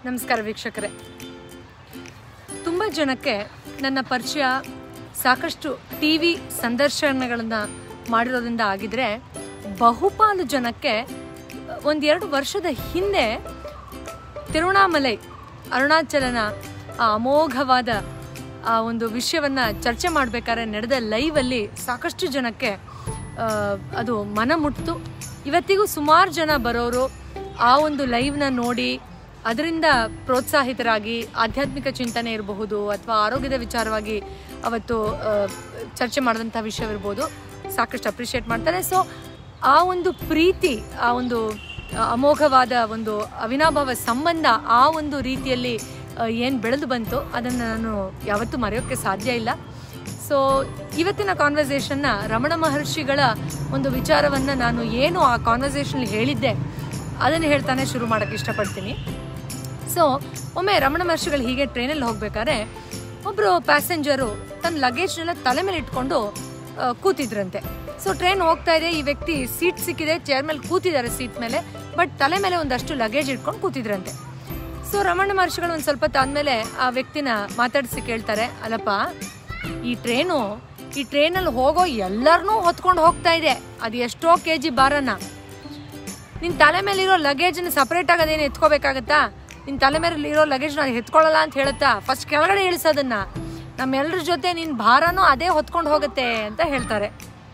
ನಮಸ್ಕಾರ ವೀಕ್ಷಕರೇ ತುಂಬ ಜನಕ್ಕೆ ನನ್ನ ಪರಿಚಯ ಸಾಕಷ್ಟು ಟಿ ವಿ ಸಂದರ್ಶನಗಳನ್ನು ಮಾಡಿರೋದ್ರಿಂದ ಆಗಿದ್ರೆ ಬಹುಪಾಲು ಜನಕ್ಕೆ ಒಂದೆರಡು ವರ್ಷದ ಹಿಂದೆ ತಿರುವಣಾಮಲೈ ಅರುಣಾಚಲನ ಆ ಅಮೋಘವಾದ ಆ ಒಂದು ವಿಷಯವನ್ನು ಚರ್ಚೆ ಮಾಡಬೇಕಾದ್ರೆ ನಡೆದ ಲೈವಲ್ಲಿ ಸಾಕಷ್ಟು ಜನಕ್ಕೆ ಆ, ಅದು ಮನ ಮುಟ್ತು ಇವತ್ತಿಗೂ ಸುಮಾರು ಜನ ಬರೋರು ಆ ಒಂದು ಲೈವ್ನ ನೋಡಿ ಅದರಿಂದ ಪ್ರೋತ್ಸಾಹಿತರಾಗಿ ಆಧ್ಯಾತ್ಮಿಕ ಚಿಂತನೆ ಇರಬಹುದು ಅಥವಾ ಆರೋಗ್ಯದ ವಿಚಾರವಾಗಿ ಅವತ್ತು ಆ, ಚರ್ಚೆ ಮಾಡಿದಂಥ ವಿಷಯವಿರ್ಬೋದು ಸಾಕಷ್ಟು ಅಪ್ರಿಷಿಯೇಟ್ ಮಾಡ್ತಾರೆ ಸೊ ಆ ಒಂದು ಪ್ರೀತಿ ಆ ಒಂದು ಅಮೋಘವಾದ ಒಂದು ಅವಿನಾಭಾವ ಸಂಬಂಧ ಆ ಒಂದು ರೀತಿಯಲ್ಲಿ ಏನು ಬೆಳೆದು ಬಂತು ಅದನ್ನು ನಾನು ಯಾವತ್ತೂ ಮರೆಯೋಕ್ಕೆ ಸಾಧ್ಯ ಇಲ್ಲ ಸೊ ಇವತ್ತಿನ ಕಾನ್ವರ್ಸೇಷನ್ನ ರಮಣ ಮಹರ್ಷಿಗಳ ಒಂದು ವಿಚಾರವನ್ನು ನಾನು ಏನು ಆ ಕಾನ್ವರ್ಸೇಷನಲ್ಲಿ ಹೇಳಿದ್ದೆ ಅದನ್ನು ಹೇಳ್ತಾನೆ ಶುರು ಮಾಡೋಕ್ಕೆ ಇಷ್ಟಪಡ್ತೀನಿ ಸೊ ಒಮ್ಮೆ ರಮಣ ಮಹರ್ಷಿಗಳು ಹೀಗೆ ಟ್ರೈನಲ್ಲಿ ಹೋಗ್ಬೇಕಾದ್ರೆ ಒಬ್ಬರು ಪ್ಯಾಸೆಂಜರು ತನ್ನ ಲಗೇಜ್ನೆಲ್ಲ ತಲೆ ಮೇಲೆ ಇಟ್ಕೊಂಡು ಆ, ಕೂತಿದ್ರಂತೆ ಸೊ ಟ್ರೈನ್ ಹೋಗ್ತಾ ಇದೆ ಈ ವ್ಯಕ್ತಿ ಸೀಟ್ ಸಿಕ್ಕಿದೆ ಚೇರ್ ಮೇಲೆ ಕೂತಿದ್ದಾರೆ ಸೀಟ್ ಮೇಲೆ ಬಟ್ ತಲೆ ಮೇಲೆ ಒಂದಷ್ಟು ಲಗೇಜ್ ಇಟ್ಕೊಂಡು ಕೂತಿದ್ರಂತೆ ಸೊ ರಮಣ ಮಹರ್ಷಿಗಳು ಒಂದು ಸ್ವಲ್ಪ ತಾದ್ಮೇಲೆ ಆ ವ್ಯಕ್ತಿನ ಮಾತಾಡಿಸಿ ಕೇಳ್ತಾರೆ ಅಲ್ಲಪ್ಪ ಈ ಟ್ರೈನು ಈ ಟ್ರೈನಲ್ಲಿ ಹೋಗೋ ಎಲ್ಲರನ್ನೂ ಹೊತ್ಕೊಂಡು ಹೋಗ್ತಾ ಇದೆ ಅದು ಎಷ್ಟೋ ಕೆ ಜಿ ಭಾರನ ನಿನ್ನ ತಲೆ ಮೇಲಿರೋ ಲಗೇಜ್ನ ಸಪ್ರೇಟ್ ಆಗೋದೇನು ಎತ್ಕೋಬೇಕಾಗತ್ತಾ ನಿನ್ನ ತಲೆ ಮೇಲೆ ಇರೋ ಲಗೇಜ್ ನಾನು ಎತ್ಕೊಳ್ಳಲ್ಲ ಅಂತ ಹೇಳುತ್ತಾ ಫಸ್ಟ್ ಕೆಳಗಡೆ ಇಳಿಸೋದನ್ನ ನಮ್ಮೆಲ್ಲರ ಜೊತೆ ನಿನ್ನ ಭಾರನೂ ಅದೇ ಹೊತ್ಕೊಂಡು ಹೋಗುತ್ತೆ ಅಂತ ಹೇಳ್ತಾರೆ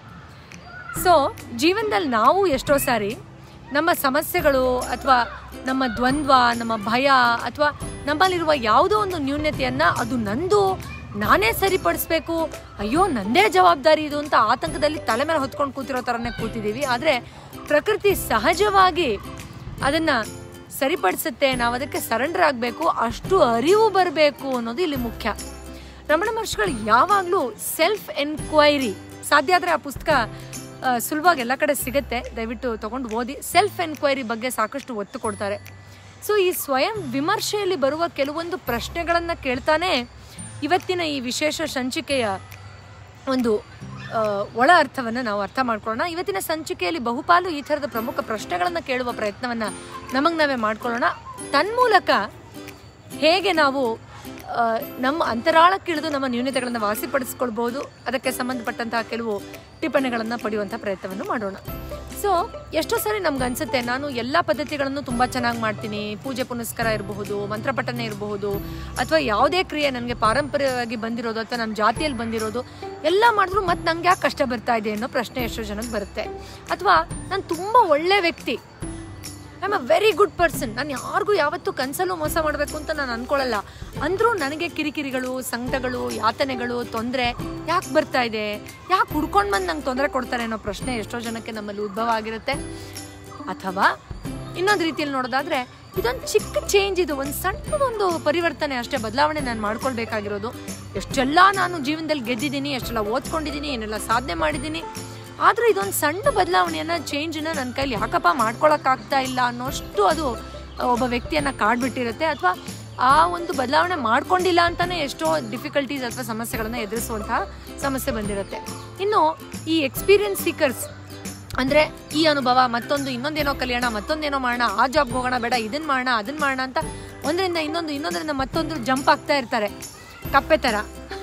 ಸೊ ಜೀವನದಲ್ಲಿ ನಾವು ಎಷ್ಟೋ ಸಾರಿ ನಮ್ಮ ಸಮಸ್ಯೆಗಳು ಅಥವಾ ನಮ್ಮ ದ್ವಂದ್ವ ನಮ್ಮ ಭಯ ಅಥವಾ ನಮ್ಮಲ್ಲಿರುವ ಯಾವುದೋ ಒಂದು ನ್ಯೂನ್ಯತೆಯನ್ನು ಅದು ನಂದು ನಾನೇ ಸರಿಪಡಿಸ್ಬೇಕು ಅಯ್ಯೋ ನಂದೇ ಜವಾಬ್ದಾರಿ ಇದು ಅಂತ ಆತಂಕದಲ್ಲಿ ತಲೆ ಮೇಲೆ ಹೊತ್ಕೊಂಡು ಕೂತಿರೋ ಥರನೇ ಕೂತಿದ್ದೀವಿ ಆದರೆ ಪ್ರಕೃತಿ ಸಹಜವಾಗಿ ಅದನ್ನು ಸರಿಪಡಿಸುತ್ತೆ ನಾವು ಅದಕ್ಕೆ ಸರೆಂಡರ್ ಆಗಬೇಕು ಅಷ್ಟು ಅರಿವು ಬರಬೇಕು ಅನ್ನೋದು ಇಲ್ಲಿ ಮುಖ್ಯ ರಮಣ ಮಹರ್ಷಿಗಳು ಯಾವಾಗಲೂ ಸೆಲ್ಫ್ ಎನ್ಕ್ವೈರಿ ಸಾಧ್ಯ ಆದರೆ ಆ ಪುಸ್ತಕ ಆ, ಸುಲಭವಾಗಿ ಎಲ್ಲ ಕಡೆ ಸಿಗುತ್ತೆ ದಯವಿಟ್ಟು ತಗೊಂಡು ಓದಿ ಸೆಲ್ಫ್ ಎನ್ಕ್ವೈರಿ ಬಗ್ಗೆ ಸಾಕಷ್ಟು ಒತ್ತು ಕೊಡ್ತಾರೆ ಸೊ ಈ ಸ್ವಯಂ ವಿಮರ್ಶೆಯಲ್ಲಿ ಬರುವ ಕೆಲವೊಂದು ಪ್ರಶ್ನೆಗಳನ್ನು ಕೇಳ್ತಾನೆ ಇವತ್ತಿನ ಈ ವಿಶೇಷ ಸಂಚಿಕೆಯ ಒಂದು ಆ, ಒಳ ಅರ್ಥವನ್ನು ನಾವು ಅರ್ಥ ಮಾಡ್ಕೊಳ್ಳೋಣ ಇವತ್ತಿನ ಸಂಚಿಕೆಯಲ್ಲಿ ಬಹುಪಾಲು ಈ ಥರದ ಪ್ರಮುಖ ಪ್ರಶ್ನೆಗಳನ್ನು ಕೇಳುವ ಪ್ರಯತ್ನವನ್ನು ನಮಗೆ ನಾವೇ ಮಾಡ್ಕೊಳ್ಳೋಣ ತನ್ಮೂಲಕ ಹೇಗೆ ನಾವು ಆ, ನಮ್ಮ ಅಂತರಾಳಕ್ಕಿಳಿದು ನಮ್ಮ ನ್ಯೂನತೆಗಳನ್ನು ವಾಸಿಪಡಿಸ್ಕೊಳ್ಬೋದು ಅದಕ್ಕೆ ಸಂಬಂಧಪಟ್ಟಂತಹ ಕೆಲವು ಟಿಪ್ಪಣಿಗಳನ್ನು ಪಡೆಯುವಂಥ ಪ್ರಯತ್ನವನ್ನು ಮಾಡೋಣ ಸೊ ಎಷ್ಟೋ ಸರಿ ನಮ್ಗೆ ಅನ್ಸುತ್ತೆ ನಾನು ಎಲ್ಲ ಪದ್ಧತಿಗಳನ್ನು ತುಂಬ ಚೆನ್ನಾಗಿ ಮಾಡ್ತೀನಿ ಪೂಜೆ ಪುನಸ್ಕಾರ ಇರಬಹುದು ಮಂತ್ರಪಠನೆ ಇರಬಹುದು ಅಥವಾ ಯಾವುದೇ ಕ್ರಿಯೆ ನನಗೆ ಪಾರಂಪರ್ಯವಾಗಿ ಬಂದಿರೋದು ಅಥವಾ ನಮ್ಮ ಜಾತಿಯಲ್ಲಿ ಬಂದಿರೋದು ಎಲ್ಲ ಮಾಡಿದ್ರು ಮತ್ತೆ ನಂಗೆ ಯಾಕೆ ಕಷ್ಟ ಬರ್ತಾ ಇದೆ ಅನ್ನೋ ಪ್ರಶ್ನೆ ಎಷ್ಟೋ ಜನಕ್ಕೆ ಬರುತ್ತೆ ಅಥವಾ ನಾನು ತುಂಬ ಒಳ್ಳೆ ವ್ಯಕ್ತಿ I am a very good person ನಾನು ಯಾರಿಗೂ ಯಾವತ್ತೂ ಕನಸಲ್ಲೂ ಮೋಸ ಮಾಡಬೇಕು ಅಂತ ನಾನು ಅನ್ಕೊಳ್ಳಲ್ಲ ಅಂದರೂ ನನಗೆ ಕಿರಿಕಿರಿಗಳು ಸಂಕಟಗಳು ಯಾತನೆಗಳು ತೊಂದರೆ ಯಾಕೆ ಬರ್ತಾ ಇದೆ ಯಾಕೆ ಹುಡ್ಕೊಂಡು ಬಂದು ನಂಗೆ ತೊಂದರೆ ಕೊಡ್ತಾರೆ ಅನ್ನೋ ಪ್ರಶ್ನೆ ಎಷ್ಟೋ ಜನಕ್ಕೆ ನಮ್ಮಲ್ಲಿ ಉದ್ಭವ ಆಗಿರುತ್ತೆ ಅಥವಾ ಇನ್ನೊಂದು ರೀತಿಯಲ್ಲಿ ನೋಡೋದಾದ್ರೆ ಇದೊಂದು ಚಿಕ್ಕ ಚೇಂಜ್ ಇದು ಒಂದು ಸಣ್ಣದೊಂದು ಪರಿವರ್ತನೆ ಅಷ್ಟೇ ಬದಲಾವಣೆ ನಾನು ಮಾಡ್ಕೊಳ್ಬೇಕಾಗಿರೋದು ಎಷ್ಟೆಲ್ಲ ನಾನು ಜೀವನದಲ್ಲಿ ಗೆದ್ದಿದ್ದೀನಿ ಎಷ್ಟೆಲ್ಲ ಓದ್ಕೊಂಡಿದ್ದೀನಿ ಏನೆಲ್ಲ ಸಾಧನೆ ಮಾಡಿದ್ದೀನಿ ಆದರೂ ಇದೊಂದು ಸಣ್ಣ ಬದಲಾವಣೆಯನ್ನು ಚೇಂಜನ್ನ ನನ್ನ ಕೈಲಿ ಯಾಕಪ್ಪ ಮಾಡ್ಕೊಳಕ್ಕಾಗ್ತಾ ಇಲ್ಲ ಅನ್ನೋಷ್ಟು ಅದು ಒಬ್ಬ ವ್ಯಕ್ತಿಯನ್ನು ಕಾಡ್ಬಿಟ್ಟಿರುತ್ತೆ ಅಥವಾ ಆ ಒಂದು ಬದಲಾವಣೆ ಮಾಡ್ಕೊಂಡಿಲ್ಲ ಅಂತಾನೆ ಎಷ್ಟೋ ಡಿಫಿಕಲ್ಟೀಸ್ ಅಥವಾ ಸಮಸ್ಯೆಗಳನ್ನು ಎದುರಿಸುವಂತಹ ಸಮಸ್ಯೆ ಬಂದಿರುತ್ತೆ ಇನ್ನು ಈ ಎಕ್ಸ್ಪೀರಿಯನ್ಸ್ ಸೀಕರ್ಸ್ ಅಂದರೆ ಈ ಅನುಭವ ಮತ್ತೊಂದು ಇನ್ನೊಂದೇನೋ ಕಲಿಯೋಣ ಮತ್ತೊಂದೇನೋ ಮಾಡೋಣ ಆ ಜಾಬ್ಗೆ ಹೋಗೋಣ ಬೇಡ ಇದನ್ನ ಮಾಡೋಣ ಅದನ್ನ ಮಾಡೋಣ ಅಂತ ಒಂದರಿಂದ ಇನ್ನೊಂದು ಇನ್ನೊಂದರಿಂದ ಮತ್ತೊಂದು ಜಂಪ್ ಆಗ್ತಾ ಇರ್ತಾರೆ ಕಪ್ಪೆ ಥರ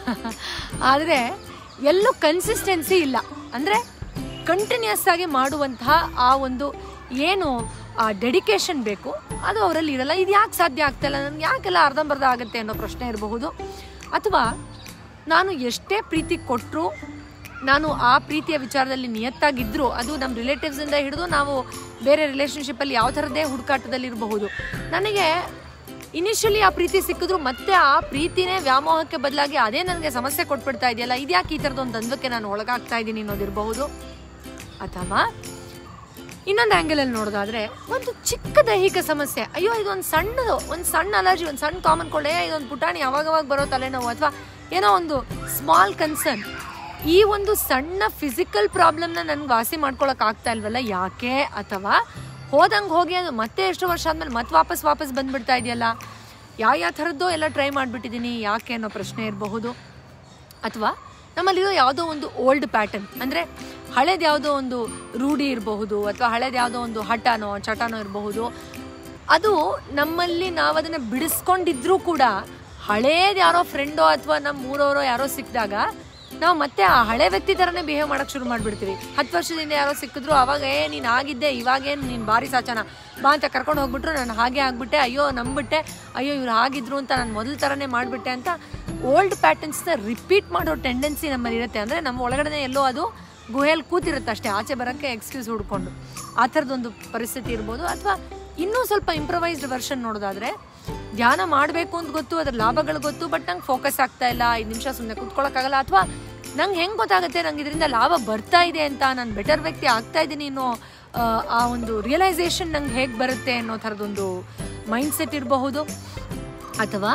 ಆದರೆ ಎಲ್ಲೂ ಕನ್ಸಿಸ್ಟೆನ್ಸಿ ಇಲ್ಲ ಅಂದರೆ ಕಂಟಿನ್ಯೂಸ್ ಆಗಿ ಮಾಡುವಂತಹ ಆ ಒಂದು ಏನು ಆ ಡೆಡಿಕೇಶನ್ ಬೇಕು ಅದು ಅವರಲ್ಲಿ ಇರಲ್ಲ ಇದು ಯಾಕೆ ಸಾಧ್ಯ ಆಗ್ತಾ ಇಲ್ಲ ನನಗೆ ಯಾಕೆಲ್ಲ ಅರ್ಧಂಬರ್ಧ ಆಗುತ್ತೆ ಅನ್ನೋ ಪ್ರಶ್ನೆ ಇರಬಹುದು ಅಥವಾ ನಾನು ಎಷ್ಟೇ ಪ್ರೀತಿ ಕೊಟ್ಟರು ನಾನು ಆ ಪ್ರೀತಿಯ ವಿಚಾರದಲ್ಲಿ ನಿಯತ್ತಾಗಿದ್ದರೂ ಅದು ನಮ್ಮ ರಿಲೇಟಿವ್ಸಿಂದ ಹಿಡಿದು ನಾವು ಬೇರೆ ರಿಲೇಷನ್ಶಿಪ್ಪಲ್ಲಿ ಯಾವ ಥರದ್ದೇ ಹುಡುಕಾಟದಲ್ಲಿ ಇರಬಹುದು ನನಗೆ ಇನಿಷಿಯಲಿ ಆ ಪ್ರೀತಿ ಸಿಕ್ಕಿದ್ರು ಮತ್ತೆ ಆ ಪ್ರೀತಿನೇ ವ್ಯಾಮೋಹಕ್ಕೆ ಬದಲಾಗಿ ಅದೇ ನನಗೆ ಸಮಸ್ಯೆ ಕೊಟ್ಬಿಡ್ತಾ ಇದೆಯಲ್ಲ ಇದ್ಯಾಕೆ ಈ ಥರದ ಒಂದು ದ್ವಂದ್ವಕ್ಕೆ ನಾನು ಒಳಗಾಗ್ತಾ ಇದ್ದೀನಿ ಅನ್ನೋದಿರಬಹುದು ಅಥವಾ ಇನ್ನೊಂದು ಆ್ಯಂಗಲಲ್ಲಿ ನೋಡೋದಾದ್ರೆ ಒಂದು ಚಿಕ್ಕ ದೈಹಿಕ ಸಮಸ್ಯೆ ಅಯ್ಯೋ ಇದೊಂದು ಸಣ್ಣದು ಒಂದು ಸಣ್ಣ ಅಲರ್ಜಿ ಒಂದು ಸಣ್ಣ ಕಾಮನ್ ಕೊಳ್ಳೆ ಇದೊಂದು ಪುಟಾಣಿ ಅವಾಗವಾಗ ಬರೋ ತಲೆನೋವು ಅಥವಾ ಏನೋ ಒಂದು ಸ್ಮಾಲ್ ಕನ್ಸರ್ನ್ ಈ ಒಂದು ಸಣ್ಣ ಫಿಸಿಕಲ್ ಪ್ರಾಬ್ಲಮ್ನ ನನ್ಗೆ ವಾಸಿ ಮಾಡ್ಕೊಳಕ್ ಆಗ್ತಾ ಇಲ್ವಲ್ಲ ಯಾಕೆ ಅಥವಾ ಹೋದಂಗೆ ಹೋಗಿ ಅದು ಮತ್ತೆ ಎಷ್ಟು ವರ್ಷ ಆದ್ಮೇಲೆ ಮತ್ತೆ ವಾಪಸ್ ವಾಪಸ್ ಬಂದ್ಬಿಡ್ತಾ ಇದೆಯಲ್ಲ ಯಾವ ಯಾವ ಥರದ್ದೋ ಎಲ್ಲ ಟ್ರೈ ಮಾಡಿಬಿಟ್ಟಿದ್ದೀನಿ ಯಾಕೆ ಅನ್ನೋ ಪ್ರಶ್ನೆ ಇರಬಹುದು ಅಥವಾ ನಮ್ಮಲ್ಲಿರೋ ಯಾವುದೋ ಒಂದು ಓಲ್ಡ್ ಪ್ಯಾಟರ್ನ್ ಅಂದರೆ ಹಳೇದು ಯಾವುದೋ ಒಂದು ರೂಢಿ ಇರಬಹುದು ಅಥವಾ ಹಳೇದು ಯಾವುದೋ ಒಂದು ಹಠನೋ ಚಟನೋ ಇರಬಹುದು ಅದು ನಮ್ಮಲ್ಲಿ ನಾವು ಅದನ್ನ ಬಿಡಿಸ್ಕೊಂಡಿದ್ರೂ ಕೂಡ ಹಳೇದು ಯಾರೋ ಫ್ರೆಂಡೋ ಅಥವಾ ನಮ್ಮ ಊರವರೋ ಯಾರೋ ಸಿಕ್ಕಿದಾಗ ನಾವು ಮತ್ತೆ ಆ ಹಳೆ ವ್ಯಕ್ತಿ ಥರನೇ ಬಿಹೇವ್ ಮಾಡಕ್ಕೆ ಶುರು ಮಾಡಿಬಿಡ್ತೀವಿ ಹತ್ತು ವರ್ಷದಿಂದ ಯಾರೋ ಸಿಕ್ಕಿದ್ರು ಅವಾಗ ಏ ನೀನು ಆಗಿದ್ದೆ ಇವಾಗೇನು ನೀನು ಭಾರಿ ಸಾಚನ ಬಾ ಅಂತ ಕರ್ಕೊಂಡು ಹೋಗ್ಬಿಟ್ರು ನಾನು ಹಾಗೆ ಆಗ್ಬಿಟ್ಟೆ ಅಯ್ಯೋ ನಂಬಿಟ್ಟೆ ಅಯ್ಯೋ ಇವ್ರು ಆಗಿದ್ರು ಅಂತ ನಾನು ಮೊದಲ ಥರನೇ ಮಾಡಿಬಿಟ್ಟೆ ಅಂತ ಓಲ್ಡ್ ಪ್ಯಾಟರ್ನ್ಸ್ನ ರಿಪೀಟ್ ಮಾಡೋ ಟೆಂಡೆನ್ಸಿ ನಮ್ಮಲ್ಲಿ ಇರುತ್ತೆ ಅಂದರೆ ನಮ್ಮ ಒಳಗಡೆ ಎಲ್ಲೋ ಅದು ಗುಹೆಯಲ್ಲಿ ಕೂತಿರುತ್ತೆ ಅಷ್ಟೇ ಆಚೆ ಬರೋಕ್ಕೆ ಎಕ್ಸ್ಕ್ಯೂಸ್ ಹುಡ್ಕೊಂಡು ಆ ಥರದೊಂದು ಪರಿಸ್ಥಿತಿ ಇರ್ಬೋದು ಅಥವಾ ಇನ್ನೂ ಸ್ವಲ್ಪ ಇಂಪ್ರವೈಸ್ಡ್ ವರ್ಷನ್ ನೋಡೋದಾದ್ರೆ ಧ್ಯಾನ ಮಾಡಬೇಕು ಅಂತ ಗೊತ್ತು ಅದ್ರ ಲಾಭಗಳು ಗೊತ್ತು ಬಟ್ ನಂಗೆ ಫೋಕಸ್ ಆಗ್ತಾ ಇಲ್ಲ ಐದು ನಿಮಿಷ ಸುಮ್ಮನೆ ಕೂತ್ಕೊಳ್ಳೋಕ್ಕಾಗಲ್ಲ ಅಥವಾ ನಂಗೆ ಹೆಂಗೆ ಗೊತ್ತಾಗುತ್ತೆ ನಂಗೆ ಇದರಿಂದ ಲಾಭ ಬರ್ತಾ ಇದೆ ಅಂತ ನಾನು ಬೆಟರ್ ವ್ಯಕ್ತಿ ಆಗ್ತಾ ಇದ್ದೀನಿ ಅನ್ನೋ ಆ, ಆ ಒಂದು ರಿಯಲೈಸೇಷನ್ ನಂಗೆ ಹೇಗೆ ಬರುತ್ತೆ ಅನ್ನೋ ಥರದೊಂದು ಮೈಂಡ್ ಸೆಟ್ ಇರಬಹುದು ಅಥವಾ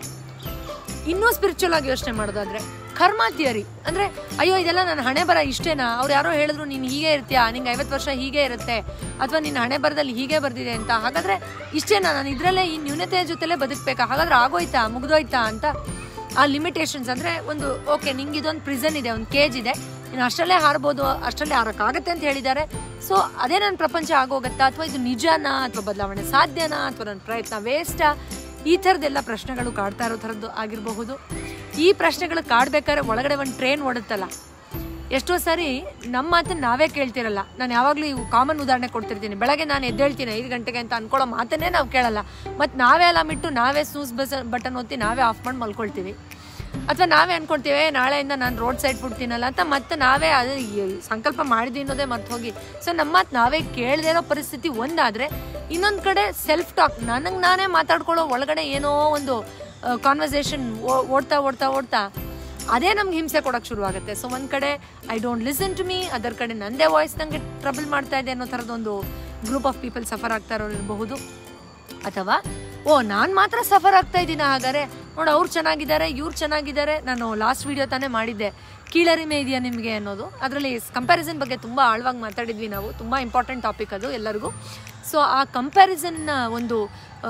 ಇನ್ನೂ ಸ್ಪಿರಿಚುವಲ್ ಆಗಿ ಯೋಚನೆ ಮಾಡೋದಾದ್ರೆ ಕರ್ಮ ಥಿಯರಿ ಅಂದ್ರೆ ಅಯ್ಯೋ ಇದೆಲ್ಲ ನನ್ನ ಹಣೆ ಬರ ಇಷ್ಟೇನಾ ಅವ್ರು ಯಾರೋ ಹೇಳಿದ್ರು ನೀನು ಹೀಗೆ ಇರ್ತೀಯಾ ನಿಂಗೆ ಐವತ್ತು ವರ್ಷ ಹೀಗೆ ಇರುತ್ತೆ ಅಥವಾ ನಿನ್ನ ಹಣೆ ಬರದಲ್ಲಿ ಹೀಗೆ ಬರ್ದಿದೆ ಅಂತ ಹಾಗಾದ್ರೆ ಇಷ್ಟೇನಾ ನಾನು ಇದರಲ್ಲೇ ಈ ನ್ಯೂನತೆಯ ಜೊತೆಲೇ ಬದುಕಬೇಕಾ ಹಾಗಾದ್ರೆ ಆಗೋಯ್ತಾ ಮುಗ್ದೋಯ್ತಾ ಅಂತ ಆ ಲಿಮಿಟೇಷನ್ಸ್ ಅಂದ್ರೆ ಒಂದು ಓಕೆ ನಿಂಗೆ ಇದೊಂದು ಪ್ರಿಸನ್ ಇದೆ ಒಂದು ಕೇಜ್ ಇದೆ ನೀನು ಅಷ್ಟರಲ್ಲೇ ಹಾರ್ಬೋದು ಅಷ್ಟರಲ್ಲೇ ಹಾರಕ್ಕಾಗತ್ತೆ ಅಂತ ಹೇಳಿದ್ದಾರೆ ಸೊ ಅದೇ ನನ್ನ ಪ್ರಪಂಚ ಆಗೋಗತ್ತಾ ಅಥವಾ ಇದು ನಿಜನಾ ಅಥವಾ ಬದಲಾವಣೆ ಸಾಧ್ಯನಾ ಅಥವಾ ನನ್ನ ಪ್ರಯತ್ನ ವೇಸ್ಟಾ ಈ ಥರದ್ದೆಲ್ಲ ಪ್ರಶ್ನೆಗಳು ಕಾಡ್ತಾ ಇರೋ ಥರದ್ದು ಆಗಿರಬಹುದು ಈ ಪ್ರಶ್ನೆಗಳು ಕಾಡ್ಬೇಕಾದ್ರೆ ಒಳಗಡೆ ಒಂದು ಟ್ರೈನ್ ಓಡುತ್ತಲ್ಲ ಎಷ್ಟೋ ಸಾರಿ ನಮ್ಮ ಮಾತನ್ನ ನಾವೇ ಕೇಳ್ತಿರಲ್ಲ ನಾನು ಯಾವಾಗಲೂ ಇವು ಕಾಮನ್ ಉದಾಹರಣೆ ಕೊಡ್ತಿರ್ತೀನಿ ಬೆಳಗ್ಗೆ ನಾನು ಎದ್ದೇಳ್ತೀನಿ ಐದು ಗಂಟೆಗೆ ಅಂತ ಅನ್ಕೊಳ್ಳೋ ಮಾತನ್ನೇ ನಾವು ಕೇಳಲ್ಲ ಮತ್ತು ನಾವೇ ಅಲಾಮ್ ಇಟ್ಟು ನಾವೇ ಸ್ನೂಸ್ ಬಸ್ ಬಟನ್ ಒತ್ತಿ ನಾವೇ ಆಫ್ ಮಾಡಿ ಮಲ್ಕೊಳ್ತೀವಿ ಅಥವಾ ನಾವೇ ಅನ್ಕೊಳ್ತೀವಿ "ಏ, ನಾಳೆಯಿಂದ ನಾನು ರೋಡ್ ಸೈಡ್ ಫುಡ್ ತಿನ್ನಲ್ಲ ಅಂತ ಮತ್ತೆ ನಾವೇ ಅದು ಈ- ಸಂಕಲ್ಪ ಮಾಡಿದ್ವಿ ಅನ್ನೋದೇ ಮರ್ತು ಹೋಗಿ ಸೊ ನಮ್ಮ ಮಾತು ನಾವೇ ಕೇಳದೇ ಇರೋ ಪರಿಸ್ಥಿತಿ ಒಂದಾದರೆ ಇನ್ನೊಂದು ಕಡೆ ಸೆಲ್ಫ್ ಟಾಕ್ ನನಗೆ ನಾನೇ ಮಾತಾಡ್ಕೊಳ್ಳೋ ಒಳಗಡೆ ಏನೋ ಒಂದು ಕಾನ್ವರ್ಸೇಷನ್ ಓಡ್ತಾ ಓಡ್ತಾ ಓಡ್ತಾ ಅದೇ ನಮ್ಗೆ ಹಿಂಸೆ ಕೊಡೋಕೆ ಶುರುವಾಗುತ್ತೆ ಸೊ ಒಂದು ಕಡೆ I don't listen to me ಅದರ ಕಡೆ ನಂದೇ ವಾಯ್ಸ್ ನನಗೆ ಟ್ರಬಲ್ ಮಾಡ್ತಾ ಇದೆ ಅನ್ನೋ ಥರದೊಂದು ಗ್ರೂಪ್ ಆಫ್ ಪೀಪಲ್ ಸಫರ್ ಆಗ್ತಾ ಇರೋರು ಇರಬಹುದು ಅಥವಾ ಓ ನಾನು ಮಾತ್ರ ಸಫರ್ ಆಗ್ತಾ ಇದ್ದೀನಿ ಹಾಗಾದ್ರೆ ನೋಡಿ ಅವ್ರು ಚೆನ್ನಾಗಿದ್ದಾರೆ ಇವ್ರು ಚೆನ್ನಾಗಿದ್ದಾರೆ ನಾನು ಲಾಸ್ಟ್ ವಿಡಿಯೋ ತಾನೇ ಮಾಡಿದ್ದೆ ಕೀಳರಿಮೆ ಇದೆಯಾ ನಿಮಗೆ ಅನ್ನೋದು ಅದರಲ್ಲಿ ಕಂಪ್ಯಾರಿಸನ್ ಬಗ್ಗೆ ತುಂಬ ಆಳವಾಗಿ ಮಾತಾಡಿದ್ವಿ ನಾವು ತುಂಬ ಇಂಪಾರ್ಟೆಂಟ್ ಟಾಪಿಕ್ ಅದು ಎಲ್ಲರಿಗೂ ಸೊ ಆ ಕಂಪ್ಯಾರಿಸನ್ನ ಒಂದು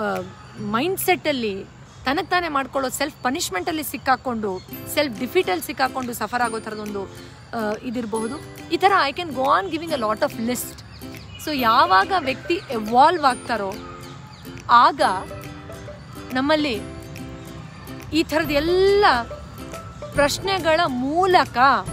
ಮೈಂಡ್ ಸೆಟ್ಟಲ್ಲಿ ತನಗೆ ತಾನೇ ಮಾಡ್ಕೊಳ್ಳೋ ಸೆಲ್ಫ್ ಪನಿಷ್ಮೆಂಟಲ್ಲಿ ಸಿಕ್ಕಾಕೊಂಡು ಸೆಲ್ಫ್ ಡಿಫೀಟಲ್ಲಿ ಸಿಕ್ಕಾಕೊಂಡು ಸಫರ್ ಆಗೋ ಥರದೊಂದು ಆ, ಇದಿರಬಹುದು ಈ ಥರ I can go on giving a lot of list so ಯಾವಾಗ ವ್ಯಕ್ತಿ ಎವಾಲ್ವ್ ಆಗ್ತಾರೋ ಆಗ ನಮ್ಮಲ್ಲಿ ಈ ಥರದ ಎಲ್ಲ ಪ್ರಶ್ನೆಗಳ ಮೂಲಕ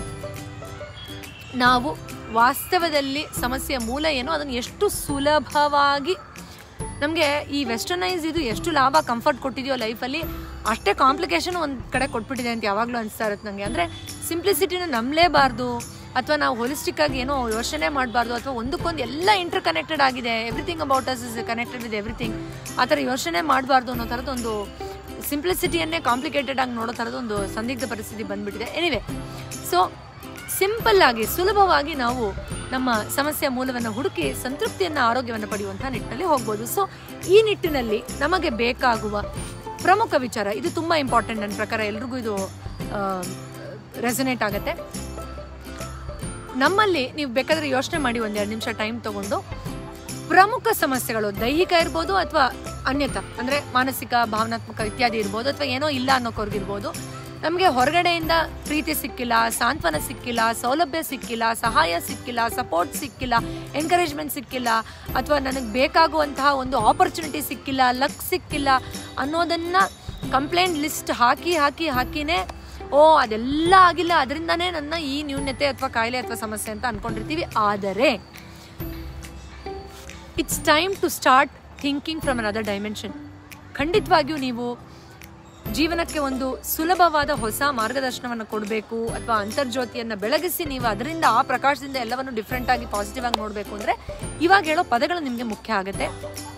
ನಾವು ವಾಸ್ತವದಲ್ಲಿ ಸಮಸ್ಯೆಯ ಮೂಲ ಏನೋ ಅದನ್ನು ಎಷ್ಟು ಸುಲಭವಾಗಿ ನಮಗೆ ಈ ವೆಸ್ಟರ್ನೈಸ್ ಇದು ಎಷ್ಟು ಲಾಭ ಕಂಫರ್ಟ್ ಕೊಟ್ಟಿದೆಯೋ ಲೈಫಲ್ಲಿ ಅಷ್ಟೇ ಕಾಂಪ್ಲಿಕೇಶನ್ ಒಂದು ಕಡೆ ಕೊಟ್ಬಿಟ್ಟಿದೆ ಅಂತ ಯಾವಾಗಲೂ ಅನಿಸ್ತಾ ಇರುತ್ತೆ ನನಗೆ ಅಂದರೆ ಸಿಂಪ್ಲಿಸಿಟಿನ ನಂಬಲೇಬಾರ್ದು ಅಥವಾ ನಾವು ಹೋಲಿಸ್ಟಿಕ್ ಆಗಿ ಏನೋ ಯೋಚನೆ ಮಾಡಬಾರ್ದು ಅಥವಾ ಒಂದಕ್ಕೊಂದು ಎಲ್ಲ ಇಂಟರ್ ಕನೆಕ್ಟೆಡ್ ಆಗಿದೆ everything about us is connected with everything ಆ ಥರ ಯೋಚನೆ ಮಾಡಬಾರ್ದು ಅನ್ನೋ ಥರದೊಂದು ಸಿಂಪ್ಲಿಸಿಟಿಯನ್ನೇ ಕಾಂಪ್ಲಿಕೇಟೆಡ್ ಆಗಿ ನೋಡೋ ಥರದೊಂದು ಸಂದಿಗ್ಧ ಪರಿಸ್ಥಿತಿ ಬಂದ್ಬಿಟ್ಟಿದೆ ಎನಿವೆ ಸೊ ಸಿಂಪಲ್ ಆಗಿ ಸುಲಭವಾಗಿ ನಾವು ನಮ್ಮ ಸಮಸ್ಯೆಯ ಮೂಲವನ್ನು ಹುಡುಕಿ ಸಂತೃಪ್ತಿಯನ್ನು ಆರೋಗ್ಯವನ್ನು ಪಡೆಯುವಂತಹ ನಿಟ್ಟಿನಲ್ಲಿ ಹೋಗ್ಬೋದು ಸೊ ಈ ನಿಟ್ಟಿನಲ್ಲಿ ನಮಗೆ ಬೇಕಾಗುವ ಪ್ರಮುಖ ವಿಚಾರ ಇದು ತುಂಬ ಇಂಪಾರ್ಟೆಂಟ್ ನನ್ನ ಪ್ರಕಾರ ಎಲ್ರಿಗೂ ಇದು ರೆಸನೇಟ್ ಆಗುತ್ತೆ ನಮ್ಮಲ್ಲಿ ನೀವು ಬೇಕಾದ್ರೆ ಯೋಚನೆ ಮಾಡಿ ಒಂದೆರಡು ನಿಮಿಷ ಟೈಮ್ ತಗೊಂಡು ಪ್ರಮುಖ ಸಮಸ್ಯೆಗಳು ದೈಹಿಕ ಇರ್ಬೋದು ಅಥವಾ ಅನ್ಯತ ಅಂದರೆ ಮಾನಸಿಕ ಭಾವನಾತ್ಮಕ ಇತ್ಯಾದಿ ಇರ್ಬೋದು ಅಥವಾ ಏನೋ ಇಲ್ಲ ಅನ್ನೋಕೋರ್ಗಿರ್ಬೋದು ನಮಗೆ ಹೊರಗಡೆಯಿಂದ ಪ್ರೀತಿ ಸಿಕ್ಕಿಲ್ಲ ಸಾಂತ್ವನ ಸಿಕ್ಕಿಲ್ಲ ಸೌಲಭ್ಯ ಸಿಕ್ಕಿಲ್ಲ ಸಹಾಯ ಸಿಕ್ಕಿಲ್ಲ ಸಪೋರ್ಟ್ ಸಿಕ್ಕಿಲ್ಲ ಎನ್ಕರೇಜ್ಮೆಂಟ್ ಸಿಕ್ಕಿಲ್ಲ ಅಥವಾ ನನಗೆ ಬೇಕಾಗುವಂತಹ ಒಂದು ಆಪರ್ಚುನಿಟಿ ಸಿಕ್ಕಿಲ್ಲ ಲಕ್ ಸಿಕ್ಕಿಲ್ಲ ಅನ್ನೋದನ್ನ ಕಂಪ್ಲೇಂಟ್ ಲಿಸ್ಟ್ ಹಾಕಿ ಹಾಕಿ ಹಾಕಿನೇ ಓ ಅದೆಲ್ಲ ಆಗಿಲ್ಲ ಅದರಿಂದನೇ ನನ್ನ ಈ ನ್ಯೂನ್ಯತೆ ಅಥವಾ ಕಾಯಿಲೆ ಅಥವಾ ಸಮಸ್ಯೆ ಅಂತ ಅನ್ಕೊಂಡಿರ್ತೀವಿ ಆದರೆ it's time to start thinking from another dimension ಖಂಡಿತವಾಗಿಯೂ ನೀವು ಜೀವನಕ್ಕೆ ಒಂದು ಸುಲಭವಾದ ಹೊಸ ಮಾರ್ಗದರ್ಶನವನ್ನು ಕೊಡಬೇಕು ಅಥವಾ ಅಂತರ್ಜ್ಯೋತಿಯನ್ನು ಬೆಳಗಿಸಿ ನೀವು ಅದರಿಂದ ಆ ಪ್ರಕಾಶದಿಂದ ಎಲ್ಲವನ್ನು ಡಿಫ್ರೆಂಟ್ ಆಗಿ ಪಾಸಿಟಿವ್ ಆಗಿ ನೋಡಬೇಕು ಅಂದರೆ ಇವಾಗ ಹೇಳೋ ಪದಗಳು ನಿಮಗೆ ಮುಖ್ಯ ಆಗುತ್ತೆ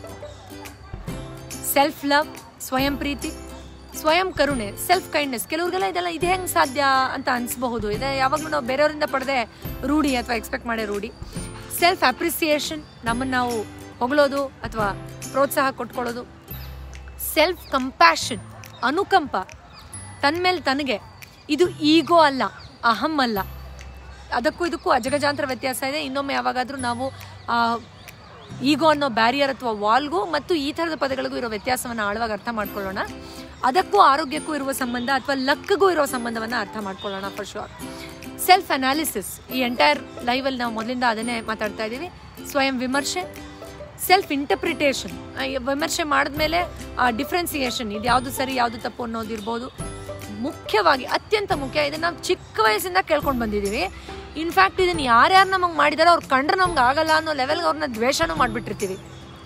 ಸೆಲ್ಫ್ ಲವ್ ಸ್ವಯಂ ಪ್ರೀತಿ ಸ್ವಯಂ ಕರುಣೆ ಸೆಲ್ಫ್ ಕೈಂಡ್ನೆಸ್ ಕೆಲವ್ರಿಗೆಲ್ಲ ಇದೆಲ್ಲ ಇದೆ ಹೆಂಗೆ ಸಾಧ್ಯ ಅಂತ ಅನಿಸಬಹುದು ಇದೆ ಯಾವಾಗಲೂ ನಾವು ಬೇರೆಯವರಿಂದ ಪಡೆದೇ ರೂಢಿ ಅಥವಾ ಎಕ್ಸ್ಪೆಕ್ಟ್ ಮಾಡೇ ರೂಢಿ ಸೆಲ್ಫ್ ಅಪ್ರಿಸಿಯೇಷನ್ ನಮ್ಮನ್ನು ನಾವು ಹೊಗಳೋದು ಅಥವಾ ಪ್ರೋತ್ಸಾಹ ಕೊಟ್ಕೊಳ್ಳೋದು ಸೆಲ್ಫ್ ಕಂಪ್ಯಾಷನ್ ಅನುಕಂಪ ತನ್ನ ಮೇಲೆ ತನಗೆ ಇದು ಈಗೋ ಅಲ್ಲ ಅಹಂ ಅಲ್ಲ ಅದಕ್ಕೂ ಇದಕ್ಕೂ ಅಜಗಜಾಂತರ ವ್ಯತ್ಯಾಸ ಇದೆ ಇನ್ನೊಮ್ಮೆ ಯಾವಾಗಾದರೂ ನಾವು ಆ ಈಗೋ ಅನ್ನೋ ಬ್ಯಾರಿಯರ್ ಅಥವಾ ವಾಲ್ಗೂ ಮತ್ತು ಈ ಥರದ ಪದಗಳಿಗೂ ಇರೋ ವ್ಯತ್ಯಾಸವನ್ನು ಆಳವಾಗಿ ಅರ್ಥ ಮಾಡ್ಕೊಳ್ಳೋಣ ಅದಕ್ಕೂ ಆರೋಗ್ಯಕ್ಕೂ ಇರುವ ಸಂಬಂಧ ಅಥವಾ ಲಕ್ಗೂ ಇರೋ ಸಂಬಂಧವನ್ನು ಅರ್ಥ ಮಾಡ್ಕೊಳ್ಳೋಣ ಫರ್ ಶೋರ್ ಸೆಲ್ಫ್ ಅನಾಲಿಸಿಸ್ ಈ ಎಂಟೈರ್ ಲೈವಲ್ಲಿ ನಾವು ಮೊದಲಿಂದ ಅದನ್ನೇ ಮಾತಾಡ್ತಾ ಇದ್ದೀವಿ ಸ್ವಯಂ ವಿಮರ್ಶೆ ಸೆಲ್ಫ್ ಇಂಟರ್ಪ್ರಿಟೇಷನ್ ವಿಮರ್ಶೆ ಮಾಡಿದ್ಮೇಲೆ ಆ ಡಿಫ್ರೆನ್ಸಿಯೇಷನ್ ಇದು ಯಾವುದು ಸರಿ ಯಾವುದು ತಪ್ಪು ಅನ್ನೋದಿರ್ಬೋದು ಮುಖ್ಯವಾಗಿ ಅತ್ಯಂತ ಮುಖ್ಯ ಇದನ್ನ ನಾವು ಚಿಕ್ಕ ವಯಸ್ಸಿಂದ ಕೇಳ್ಕೊಂಡು ಬಂದಿದ್ದೀವಿ ಇನ್ಫ್ಯಾಕ್ಟ್ ಇದನ್ನ ಯಾರ್ಯಾರು ನಮಗೆ ಮಾಡಿದಾರೋ ಅವ್ರು ಕಂಡ್ರೆ ನಮ್ಗೆ ಆಗಲ್ಲ ಅನ್ನೋ ಲೆವೆಲ್ಗೆ ಅವ್ರನ್ನ ದ್ವೇಷನೂ ಮಾಡಿಬಿಟ್ಟಿರ್ತೀವಿ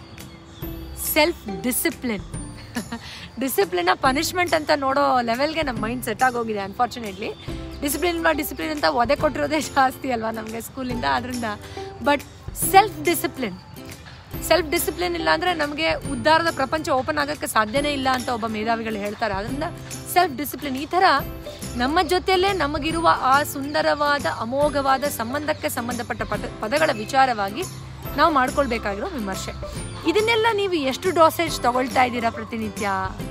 ಸೆಲ್ಫ್ ಡಿಸಿಪ್ಲಿನ್ ಡಿಸಿಪ್ಲಿನ ಪನಿಷ್ಮೆಂಟ್ ಅಂತ ನೋಡೋ ಲೆವೆಲ್ಗೆ ನಮ್ಮ ಮೈಂಡ್ ಸೆಟ್ ಆಗೋಗಿದೆ ಅನ್ಫಾರ್ಚುನೇಟ್ಲಿ ಡಿಸಿಪ್ಲಿನ್ ಬಾ ಡಿಸಿಪ್ಲಿನ್ ಅಂತ ಒದೆ ಕೊಟ್ಟಿರೋದೇ ಜಾಸ್ತಿ ಅಲ್ವಾ ನಮಗೆ ಸ್ಕೂಲಿಂದ ಅದರಿಂದ but self discipline self discipline ಇಲ್ಲ ಅಂದರೆ ನಮಗೆ ಉದ್ಧಾರದ ಪ್ರಪಂಚ ಓಪನ್ ಆಗೋಕ್ಕೆ ಸಾಧ್ಯನೇ ಇಲ್ಲ ಅಂತ ಒಬ್ಬ ಮೇಧಾವಿಗಳು ಹೇಳ್ತಾರೆ ಅದರಿಂದ ಸೆಲ್ಫ್ ಡಿಸಿಪ್ಲಿನ್ ಈ ಥರ ನಮ್ಮ ಜೊತೆಯಲ್ಲೇ ನಮಗಿರುವ ಆ ಸುಂದರವಾದ ಅಮೋಘವಾದ ಸಂಬಂಧಕ್ಕೆ ಸಂಬಂಧಪಟ್ಟ ಪದ ಪದಗಳ ವಿಚಾರವಾಗಿ ನಾವು ಮಾಡ್ಕೊಳ್ಬೇಕಾಗಿರೋ ವಿಮರ್ಶೆ ಇದನ್ನೆಲ್ಲ ನೀವು ಎಷ್ಟು ಡೋಸೇಜ್ ತಗೊಳ್ತಾ ಇದ್ದೀರಾ ಪ್ರತಿನಿತ್ಯ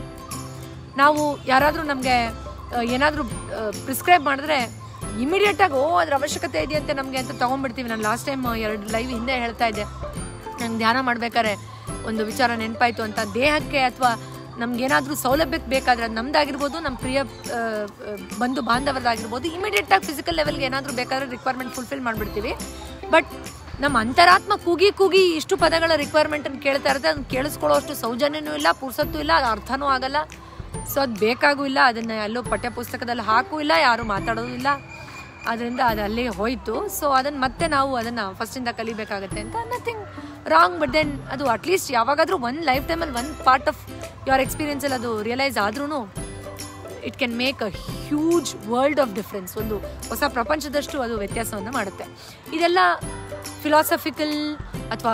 ನಾವು ಯಾರಾದರೂ ನಮಗೆ ಏನಾದರೂ ಪ್ರಿಸ್ಕ್ರೈಬ್ ಮಾಡಿದ್ರೆ ಇಮಿಡಿಯೇಟಾಗಿ ಓ ಅದ್ರ ಅವಶ್ಯಕತೆ ಇದೆಯಂತೆ ನಮಗೆ ಅಂತ ತೊಗೊಂಡ್ಬಿಡ್ತೀವಿ ನಾನು ಲಾಸ್ಟ್ ಟೈಮ್ ಎರಡು ಲೈವ್ ಹಿಂದೆ ಹೇಳ್ತಾ ಇದ್ದೆ ನಂಗೆ ಧ್ಯಾನ ಮಾಡ್ಬೇಕಾದ್ರೆ ಒಂದು ವಿಚಾರ ನೆನಪಾಯ್ತು ಅಂತ ದೇಹಕ್ಕೆ ಅಥವಾ ನಮ್ಗೇನಾದರೂ ಸೌಲಭ್ಯಕ್ಕೆ ಬೇಕಾದ್ರೆ ಅದು ನಮ್ದಾಗಿರ್ಬೋದು ನಮ್ಮ ಪ್ರಿಯ ಆ, ಆ, ಬಂಧು ಬಾಂಧವರದಾಗಿರ್ಬೋದು ಇಮಿಡಿಯೇಟಾಗಿ ಫಿಸಿಕಲ್ ಲೆವೆಲ್ಗೆ ಏನಾದರೂ ಬೇಕಾದ್ರೆ ರಿಕ್ವೈರ್ಮೆಂಟ್ ಫುಲ್ಫಿಲ್ ಮಾಡಿಬಿಡ್ತೀವಿ ಬಟ್ ನಮ್ಮ ಅಂತರಾತ್ಮ ಕೂಗಿ ಕೂಗಿ ಇಷ್ಟು ಪದಗಳ ರಿಕ್ವೈರ್ಮೆಂಟನ್ನು ಕೇಳ್ತಾ ಇರುತ್ತೆ ಅದನ್ನ ಕೇಳಿಸ್ಕೊಳ್ಳೋ ಅಷ್ಟು ಸೌಜನ್ಯನೂ ಇಲ್ಲ ಪುರ್ಸತ್ತೂ ಇಲ್ಲ ಅದು ಅರ್ಥನೂ ಆಗಲ್ಲ ಸೊ ಅದು ಬೇಕಾಗೂ ಇಲ್ಲ ಅದನ್ನು ಎಲ್ಲೋ ಪಠ್ಯ ಪುಸ್ತಕದಲ್ಲಿ ಹಾಕೂ ಇಲ್ಲ ಯಾರೂ ಮಾತಾಡೋದು ಇಲ್ಲ ಅದರಿಂದ ಅದು ಅಲ್ಲಿಗೆ ಹೋಯಿತು ಸೊ ಅದನ್ನು ಮತ್ತೆ ನಾವು ಅದನ್ನು ಫಸ್ಟಿಂದ ಕಲಿಬೇಕಾಗತ್ತೆ ಅಂತ ನಥಿಂಗ್ ರಾಂಗ್ ಬಟ್ ದೆನ್ ಅದು ಅಟ್ಲೀಸ್ಟ್ ಯಾವಾಗಾದರೂ ಒಂದು ಲೈಫ್ ಟೈಮಲ್ಲಿ ಒಂದು ಪಾರ್ಟ್ ಆಫ್ ಯುವರ್ ಎಕ್ಸ್ಪೀರಿಯನ್ಸಲ್ಲಿ ಅದು ರಿಯಲೈಸ್ ಆದ್ರೂ it can make a huge world of difference ಒಂದು ಹೊಸ ಪ್ರಪಂಚದಷ್ಟು ಅದು ವ್ಯತ್ಯಾಸವನ್ನು ಮಾಡುತ್ತೆ ಇದೆಲ್ಲ ಫಿಲಾಸಫಿಕಲ್ ಅಥವಾ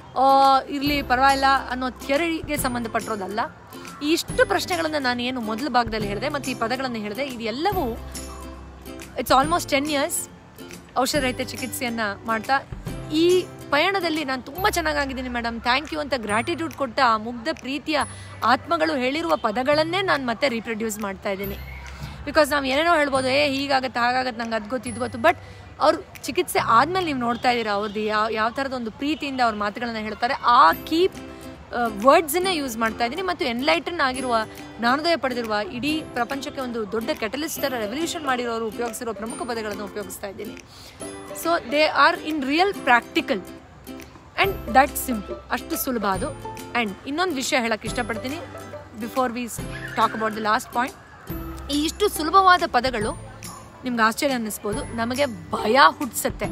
ಇರಲಿ ಪರವಾಗಿಲ್ಲ ಅನ್ನೋ ಥಿಯರಿಗೆ ಸಂಬಂಧಪಟ್ಟಿರೋದಲ್ಲ ಈ ಇಷ್ಟು ಪ್ರಶ್ನೆಗಳನ್ನು ನಾನು ಏನು ಮೊದಲ ಭಾಗದಲ್ಲಿ ಹೇಳಿದೆ ಮತ್ತು ಈ ಪದಗಳನ್ನು ಹೇಳಿದೆ ಇದೆಲ್ಲವೂ ಇಟ್ಸ್ ಆಲ್ಮೋಸ್ಟ್ ಟೆನ್ ಇಯರ್ಸ್ ಔಷಧರಹಿತ ಚಿಕಿತ್ಸೆಯನ್ನು ಮಾಡ್ತಾ ಈ ಪಯಣದಲ್ಲಿ ನಾನು ತುಂಬ ಚೆನ್ನಾಗಿದ್ದೀನಿ ಮೇಡಮ್ ಥ್ಯಾಂಕ್ ಯು ಅಂತ ಗ್ರ್ಯಾಟಿಟ್ಯೂಡ್ ಕೊಟ್ಟ ಆ ಮುಗ್ಧ ಪ್ರೀತಿಯ ಆತ್ಮಗಳು ಹೇಳಿರುವ ಪದಗಳನ್ನೇ ನಾನು ಮತ್ತೆ ರೀಪ್ರೊಡ್ಯೂಸ್ ಮಾಡ್ತಾ ಇದ್ದೀನಿ ಬಿಕಾಸ್ ನಾವು ಏನೇನೋ ಹೇಳ್ಬೋದು ಏ ಹೀಗಾಗತ್ತೆ ಹಾಗಾಗತ್ತೆ ನಂಗೆ ಅದು ಗೊತ್ತು ಇದು ಗೊತ್ತು ಬಟ್ ಅವ್ರು ಚಿಕಿತ್ಸೆ ಆದಮೇಲೆ ನೀವು ನೋಡ್ತಾ ಇದ್ದೀರಾ ಅವ್ರದ್ದು ಯಾವ ಯಾವ ಥರದ ಒಂದು ಪ್ರೀತಿಯಿಂದ ಅವ್ರ ಮಾತುಗಳನ್ನ ಹೇಳ್ತಾರೆ ಆ ಕೀಪ್ ವರ್ಡ್ಸನ್ನೇ ಯೂಸ್ ಮಾಡ್ತಾ ಇದ್ದೀನಿ ಮತ್ತು ಎನ್ಲೈಟನ್ ಆಗಿರುವ ಜ್ಞಾನೋದಯ ಪಡೆದಿರುವ ಇಡೀ ಪ್ರಪಂಚಕ್ಕೆ ಒಂದು ದೊಡ್ಡ ಕೆಟಲಿಸ್ಟ್ ಥರ ರೆವಲ್ಯೂಷನ್ ಮಾಡಿರೋರು ಉಪಯೋಗಿಸಿರೋ ಪ್ರಮುಖ ಪದಗಳನ್ನು ಉಪಯೋಗಿಸ್ತಾ ಇದ್ದೀನಿ so they are in real practical and that simple ಅಷ್ಟು ಸುಲಭ ಅದು ಆ್ಯಂಡ್ ಇನ್ನೊಂದು ವಿಷಯ ಹೇಳಕ್ಕೆ ಇಷ್ಟಪಡ್ತೀನಿ before we talk about the last point ಈ ಇಷ್ಟು ಸುಲಭವಾದ ಪದಗಳು ನಿಮ್ಗೆ ಆಶ್ಚರ್ಯ ಅನ್ನಿಸ್ಬೋದು ನಮಗೆ ಭಯ ಹುಟ್ಟಿಸುತ್ತೆ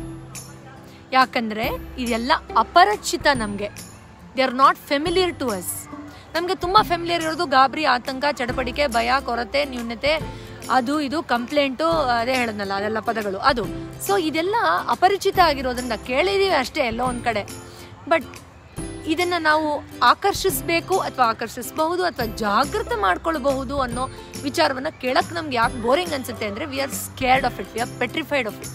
ಯಾಕಂದರೆ ಇದೆಲ್ಲ ಅಪರಿಚಿತ ನಮಗೆ they are not familiar to us ನಮಗೆ ತುಂಬ ಫೆಮಿಲಿಯರ್ ಇರೋದು ಗಾಬರಿ ಆತಂಕ ಚಡಪಡಿಕೆ ಭಯ ಕೊರತೆ ನ್ಯೂನತೆ ಅದು ಇದು ಕಂಪ್ಲೇಂಟು ಅದೇ ಹೇಳದ್ನಲ್ಲ ಅದೆಲ್ಲ ಪದಗಳು ಅದು ಸೊ ಇದೆಲ್ಲ ಅಪರಿಚಿತ ಆಗಿರೋದ್ರಿಂದ ಕೇಳಿದೀವಿ ಅಷ್ಟೇ ಎಲ್ಲೋ ಒಂದು ಕಡೆ ಬಟ್ ಇದನ್ನ ನಾವು ಆಕರ್ಷಿಸಬೇಕು ಅಥವಾ ಆಕರ್ಷಿಸಬಹುದು ಅಥವಾ ಜಾಗೃತ ಮಾಡ್ಕೊಳ್ಬಹುದು ಅನ್ನೋ ವಿಚಾರವನ್ನ ಕೇಳಕ್ ನಮ್ಗೆ ಯಾಕೆ ಬೋರಿಂಗ್ ಅನ್ಸುತ್ತೆ ಅಂದ್ರೆ we are scared of it we are petrified of it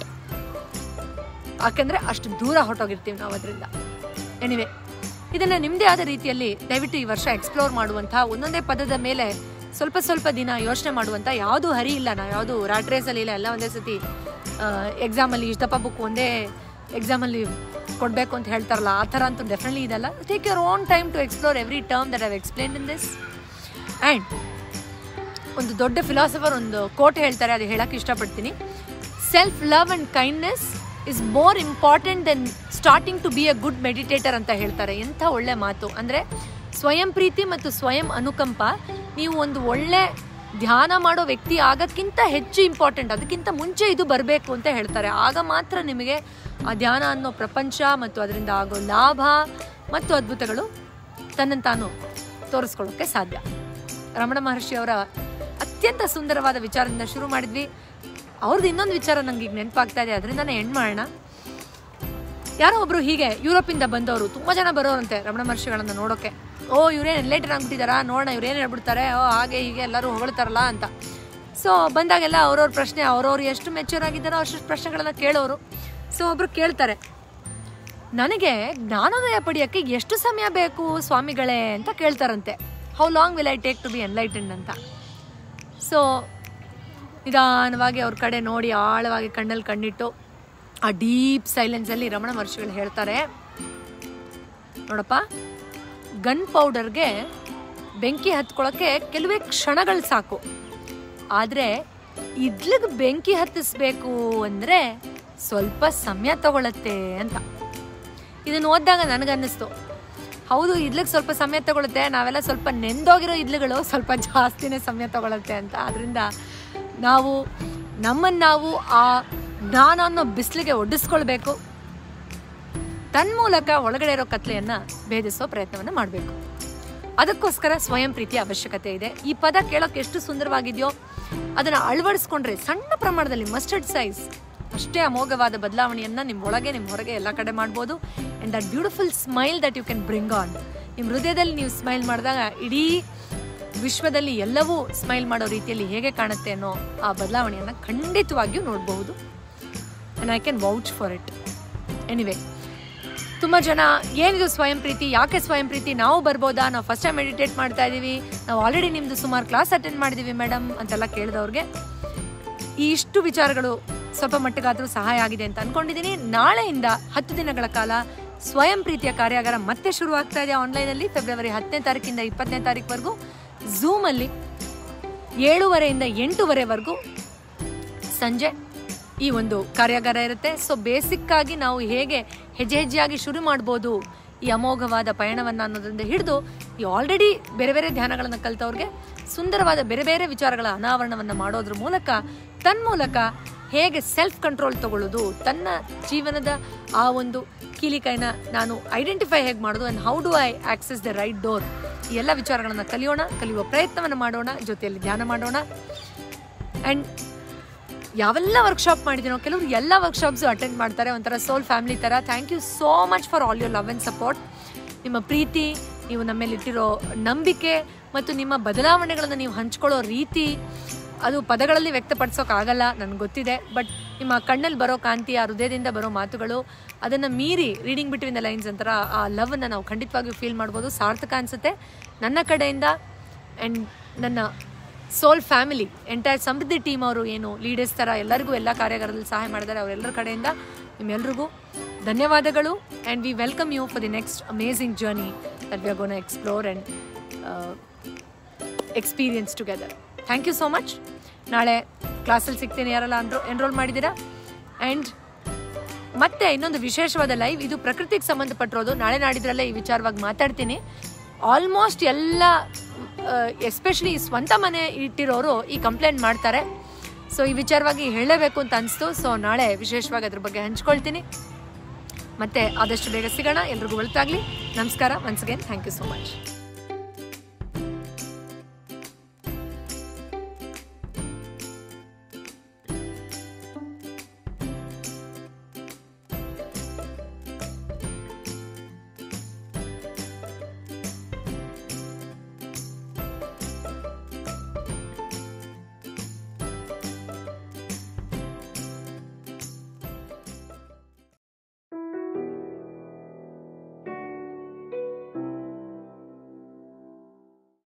ಯಾಕಂದ್ರೆ ಅಷ್ಟು ದೂರ ಹೊರಟೋಗಿರ್ತೀವಿ ನಾವು ಅದರಿಂದ ಎನಿವೆ ಇದನ್ನ ನಿಮ್ಮದೇ ಆದ ರೀತಿಯಲ್ಲಿ ದಯವಿಟ್ಟು ಈ ವರ್ಷ ಎಕ್ಸ್ಪ್ಲೋರ್ ಮಾಡುವಂತಹ ಒಂದೊಂದೇ ಪದದ ಮೇಲೆ ಸ್ವಲ್ಪ ಸ್ವಲ್ಪ ದಿನ ಯೋಚನೆ ಮಾಡುವಂಥ ಯಾವುದೂ ಹರಿ ಇಲ್ಲ ನಾವು ಯಾವುದು ರಾಟ್ ರೇಸಲ್ಲಿ ಇಲ್ಲ ಎಲ್ಲ ಒಂದೇ ಸತಿ ಎಕ್ಸಾಮಲ್ಲಿ ಇಷ್ಟಪ್ಪ ಬುಕ್ ಒಂದೇ ಎಕ್ಸಾಮಲ್ಲಿ ಕೊಡಬೇಕು ಅಂತ ಹೇಳ್ತಾರಲ್ಲ ಆ ಥರ ಅಂತೂ ಡೆಫಿನೆಟ್ಲಿ ಇದಲ್ಲ take your own time to explore every term that have explain in this and ಒಂದು ದೊಡ್ಡ ಫಿಲಾಸಫರ್ ಒಂದು ಕೋಟ್ ಹೇಳ್ತಾರೆ ಅದು ಹೇಳಕ್ಕೆ ಇಷ್ಟಪಡ್ತೀನಿ self love and kindness is more important than starting to be a good meditator ಅಂತ ಹೇಳ್ತಾರೆ ಎಂಥ ಒಳ್ಳೆ ಮಾತು ಅಂದರೆ ಸ್ವಯಂ ಪ್ರೀತಿ ಮತ್ತು ಸ್ವಯಂ ಅನುಕಂಪ ನೀವು ಒಂದು ಒಳ್ಳೆ ಧ್ಯಾನ ಮಾಡೋ ವ್ಯಕ್ತಿ ಆಗೋಕ್ಕಿಂತ ಹೆಚ್ಚು ಇಂಪಾರ್ಟೆಂಟ್ ಅದಕ್ಕಿಂತ ಮುಂಚೆ ಇದು ಬರಬೇಕು ಅಂತ ಹೇಳ್ತಾರೆ ಆಗ ಮಾತ್ರ ನಿಮಗೆ ಆ ಧ್ಯಾನ ಅನ್ನೋ ಪ್ರಪಂಚ ಮತ್ತು ಅದರಿಂದ ಆಗೋ ಲಾಭ ಮತ್ತು ಅದ್ಭುತಗಳು ತನ್ನನ್ನು ತಾನು ತೋರಿಸ್ಕೊಳ್ಳೋಕ್ಕೆ ಸಾಧ್ಯ ರಮಣ ಮಹರ್ಷಿ ಅವರ ಅತ್ಯಂತ ಸುಂದರವಾದ ವಿಚಾರದಿಂದ ಶುರು ಮಾಡಿದ್ವಿ ಅವ್ರದ್ದು ಇನ್ನೊಂದು ವಿಚಾರ ನಂಗೆ ಈಗ ನೆನಪಾಗ್ತಾ ಇದೆ ಅದರಿಂದನೇ ಎಂಡ್ ಮಾಡೋಣ ಯಾರೋ ಒಬ್ರು ಹೀಗೆ ಯುರೋಪಿಂದ ಬಂದವರು ತುಂಬ ಜನ ಬರೋರಂತೆ ರಮಣ ಮಹರ್ಷಿಗಳನ್ನ ನೋಡೋಕೆ ಓ ಇವ್ರೇನು ಎನ್ಲೈಟರ್ ಆಗ್ಬಿಟ್ಟಿದಾರಾ ನೋಡೋಣ ಇವ್ರೇನು ಹೇಳ್ಬಿಡ್ತಾರೆ ಓ ಹಾಗೆ ಹೀಗೆ ಎಲ್ಲರೂ ಹೊಗಳ್ತಾರಲ್ಲ ಅಂತ ಸೊ ಬಂದಾಗೆಲ್ಲ ಅವ್ರವ್ರ ಪ್ರಶ್ನೆ ಅವ್ರವ್ರು ಎಷ್ಟು ಮೆಚ್ಯೂರ್ ಆಗಿದ್ದಾರೋ ಅಷ್ಟು ಪ್ರಶ್ನೆಗಳನ್ನ ಕೇಳೋರು ಸೊ ಒಬ್ರು ಕೇಳ್ತಾರೆ ನನಗೆ ಜ್ಞಾನೋದಯ ಪಡೆಯೋಕ್ಕೆ ಎಷ್ಟು ಸಮಯ ಬೇಕು ಸ್ವಾಮಿಗಳೇ ಅಂತ ಕೇಳ್ತಾರಂತೆ how long will I take to be enlightened ಅಂತ ಸೊ ನಿಧಾನವಾಗಿ ಅವ್ರ ಕಡೆ ನೋಡಿ ಆಳವಾಗಿ ಕಣ್ಣಲ್ಲಿ ಕಣ್ಣಿಟ್ಟು ಆ ಡೀಪ್ ಸೈಲೆನ್ಸಲ್ಲಿ ರಮಣ ಮಹರ್ಷಿಗಳು ಹೇಳ್ತಾರೆ ನೋಡಪ್ಪ ಗನ್ ಪೌಡರ್ಗೆ ಬೆಂಕಿ ಹತ್ಕೊಳ್ಳೋಕ್ಕೆ ಕೆಲವೇ ಕ್ಷಣಗಳು ಸಾಕು ಆದರೆ ಇಡ್ಲಿಗೆ ಬೆಂಕಿ ಹತ್ತಿಸ್ಬೇಕು ಅಂದರೆ ಸ್ವಲ್ಪ ಸಮಯ ತಗೊಳತ್ತೆ ಅಂತ ಇದನ್ನು ಓದಿದಾಗ ನನಗನ್ನಿಸ್ತು ಹೌದು ಇದ್ಲಿಗೆ ಸ್ವಲ್ಪ ಸಮಯ ತಗೊಳುತ್ತೆ ನಾವೆಲ್ಲ ಸ್ವಲ್ಪ ನೆಂದೋಗಿರೋ ಇದ್ಲುಗಳು ಸ್ವಲ್ಪ ಜಾಸ್ತಿನೇ ಸಮಯ ತಗೊಳುತ್ತೆ ಅಂತ ಅದರಿಂದ ನಾವು ನಮ್ಮನ್ನು ನಾವು ಆ ಜ್ಞಾನ ಅನ್ನೋ ಬಿಸಿಲಿಗೆ ಒಡ್ಡಿಸ್ಕೊಳ್ಬೇಕು ತನ್ಮೂಲಕ ಒಳಗಡೆ ಇರೋ ಕತ್ಲೆಯನ್ನು ಭೇದಿಸೋ ಪ್ರಯತ್ನವನ್ನು ಮಾಡಬೇಕು ಅದಕ್ಕೋಸ್ಕರ ಸ್ವಯಂ ಪ್ರೀತಿಯ ಅವಶ್ಯಕತೆ ಇದೆ ಈ ಪದ ಕೇಳೋಕೆ ಎಷ್ಟು ಸುಂದರವಾಗಿದೆಯೋ ಅದನ್ನು ಅಳವಡಿಸ್ಕೊಂಡ್ರೆ ಸಣ್ಣ ಪ್ರಮಾಣದಲ್ಲಿ ಮಸ್ಟರ್ಡ್ ಸೈಜ್ ಅಷ್ಟೇ ಅಮೋಘವಾದ ಬದಲಾವಣೆಯನ್ನು ನಿಮ್ಮ ಒಳಗೆ ನಿಮ್ಮ ಹೊರಗೆ ಎಲ್ಲ ಕಡೆ ಮಾಡ್ಬೋದು and that beautiful smile that you can bring on ನಿಮ್ಮ ಹೃದಯದಲ್ಲಿ ನೀವು ಸ್ಮೈಲ್ ಮಾಡಿದಾಗ ಇಡೀ ವಿಶ್ವದಲ್ಲಿ ಎಲ್ಲವೂ ಸ್ಮೈಲ್ ಮಾಡೋ ರೀತಿಯಲ್ಲಿ ಹೇಗೆ ಕಾಣುತ್ತೆ ಅನ್ನೋ ಆ ಬದಲಾವಣೆಯನ್ನು ಖಂಡಿತವಾಗಿಯೂ ನೋಡಬಹುದು and I can vouch for it anyway ತುಂಬ ಜನ ಏನಿದು ಸ್ವಯಂ ಪ್ರೀತಿ ಯಾಕೆ ಸ್ವಯಂ ಪ್ರೀತಿ ನಾವು ಬರ್ಬೋದಾ ನಾವು ಫಸ್ಟ್ ಟೈಮ್ ಮೆಡಿಟೇಟ್ ಮಾಡ್ತಾ ಇದ್ದೀವಿ ನಾವು ಆಲ್ರೆಡಿ ನಿಮ್ಮದು ಸುಮಾರು ಕ್ಲಾಸ್ ಅಟೆಂಡ್ ಮಾಡಿದ್ದೀವಿ ಮೇಡಮ್ ಅಂತೆಲ್ಲ ಕೇಳಿದವ್ರಿಗೆ ಈ ಇಷ್ಟು ವಿಚಾರಗಳು ಸ್ವಲ್ಪ ಮಟ್ಟಿಗಾದರೂ ಸಹಾಯ ಆಗಿದೆ ಅಂತ ಅನ್ಕೊಂಡಿದ್ದೀನಿ ನಾಳೆಯಿಂದ ಹತ್ತು ದಿನಗಳ ಕಾಲ ಸ್ವಯಂ ಪ್ರೀತಿಯ ಕಾರ್ಯಾಗಾರ ಮತ್ತೆ ಶುರುವಾಗ್ತಾ ಇದೆ ಆನ್ಲೈನಲ್ಲಿ ಫೆಬ್ರವರಿ ಹತ್ತನೇ ತಾರೀಕಿಂದ ಇಪ್ಪತ್ತನೇ ತಾರೀಕುವರೆಗೂ ಝೂಮಲ್ಲಿ ಏಳೂವರೆಯಿಂದ ಎಂಟೂವರೆವರೆಗೂ ಸಂಜೆ ಈ ಒಂದು ಕಾರ್ಯಾಗಾರ ಇರುತ್ತೆ ಸೊ ಬೇಸಿಕ್ ಆಗಿ ನಾವು ಹೇಗೆ ಹೆಜ್ಜೆ ಹೆಜ್ಜೆಯಾಗಿ ಶುರು ಮಾಡ್ಬೋದು ಈ ಅಮೋಘವಾದ ಪಯಣವನ್ನು ಅನ್ನೋದ್ರಿಂದ ಹಿಡಿದು ಈ ಆಲ್ರೆಡಿ ಬೇರೆ ಬೇರೆ ಧ್ಯಾನಗಳನ್ನು ಕಲಿತವ್ರಿಗೆ ಸುಂದರವಾದ ಬೇರೆ ಬೇರೆ ವಿಚಾರಗಳ ಅನಾವರಣವನ್ನು ಮಾಡೋದ್ರ ಮೂಲಕ ತನ್ಮೂಲಕ ಹೇಗೆ ಸೆಲ್ಫ್ ಕಂಟ್ರೋಲ್ ತಗೊಳ್ಳೋದು ತನ್ನ ಜೀವನದ ಆ ಒಂದು ಕೀಲಿಕೈನ ನಾನು ಐಡೆಂಟಿಫೈ ಹೇಗೆ ಮಾಡೋದು and how do I access the right door ಈ ಎಲ್ಲ ವಿಚಾರಗಳನ್ನು ಕಲಿಯೋಣ ಕಲಿಯುವ ಪ್ರಯತ್ನವನ್ನು ಮಾಡೋಣ ಜೊತೆಯಲ್ಲಿ ಧ್ಯಾನ ಮಾಡೋಣ ಆ್ಯಂಡ್ ಯಾವೆಲ್ಲ ವರ್ಕ್ಶಾಪ್ ಮಾಡಿದ್ದೀನೋ ಕೆಲವರು ಎಲ್ಲ ವರ್ಕ್ಶಾಪ್ಸು ಅಟೆಂಡ್ ಮಾಡ್ತಾರೆ ಒಂಥರ ಸೋಲ್ ಫ್ಯಾಮಿಲಿ ಥರ thank you so much for all your love and support ನಿಮ್ಮ ಪ್ರೀತಿ ನೀವು ನಮ್ಮ ಮೇಲೆ ಇಟ್ಟಿರೋ ನಂಬಿಕೆ ಮತ್ತು ನಿಮ್ಮ ಬದಲಾವಣೆಗಳನ್ನು ನೀವು ಹಂಚ್ಕೊಳ್ಳೋ ರೀತಿ ಅದು ಪದಗಳಲ್ಲಿ ವ್ಯಕ್ತಪಡಿಸೋಕ್ಕಾಗಲ್ಲ ನನಗೆ ಗೊತ್ತಿದೆ ಬಟ್ ನಿಮ್ಮ ಕಣ್ಣಲ್ಲಿ ಬರೋ ಕಾಂತಿ ಆ ಹೃದಯದಿಂದ ಬರೋ ಮಾತುಗಳು ಅದನ್ನು ಮೀರಿ ರೀಡಿಂಗ್ ಬಿಟ್ವೀನ್ ದ ಲೈನ್ಸ್ ಅಂತರ ಆ ಲವ್ನ ನಾವು ಖಂಡಿತವಾಗಿಯೂ ಫೀಲ್ ಮಾಡ್ಬೋದು ಸಾರ್ಥಕ ಅನಿಸುತ್ತೆ ನನ್ನ ಕಡೆಯಿಂದ ಆ್ಯಂಡ್ ನನ್ನ soul family entire Samriddhi team ಅವರು ಏನು ಲೀಡರ್ಸ್ ಥರ ಎಲ್ಲರಿಗೂ ಎಲ್ಲ ಕಾರ್ಯಾಗಾರದಲ್ಲಿ ಸಹಾಯ ಮಾಡಿದ್ದಾರೆ ಅವರೆಲ್ಲರ ಕಡೆಯಿಂದ ನಿಮ್ಮೆಲ್ರಿಗೂ ಧನ್ಯವಾದಗಳು and we welcome you for the next amazing journey that we are gonna explore and experience together thank you so much ನಾಳೆ ಕ್ಲಾಸಲ್ಲಿ ಸಿಗ್ತೀನಿ ಯಾರೆಲ್ಲ ಅನ್ರೋ ಎನ್ರೋಲ್ ಮಾಡಿದ್ದೀರಾ ಆ್ಯಂಡ್ ಮತ್ತೆ ಇನ್ನೊಂದು ವಿಶೇಷವಾದ ಲೈವ್ ಇದು ಪ್ರಕೃತಿಗೆ ಸಂಬಂಧಪಟ್ಟಿರೋದು ನಾಳೆ ನಾಡಿದ್ರಲ್ಲೇ ಈ ವಿಚಾರವಾಗಿ ಮಾತಾಡ್ತೀನಿ ಆಲ್ಮೋಸ್ಟ್ ಎಲ್ಲ ಎಸ್ಪೆಷಲಿ ಸ್ವಂತ ಮನೆ ಇಟ್ಟಿರೋರು ಈ ಕಂಪ್ಲೇಂಟ್ ಮಾಡ್ತಾರೆ ಸೊ ಈ ವಿಚಾರವಾಗಿ ಹೇಳಲೇಬೇಕು ಅಂತ ಅನಿಸ್ತು ಸೊ ನಾಳೆ ವಿಶೇಷವಾಗಿ ಅದ್ರ ಬಗ್ಗೆ ಹಂಚ್ಕೊಳ್ತೀನಿ ಮತ್ತೆ ಆದಷ್ಟು ಬೇಗ ಸಿಗೋಣ ಎಲ್ರಿಗೂ ಒಳ್ತಾಗಲಿ ನಮಸ್ಕಾರ once again thank you so much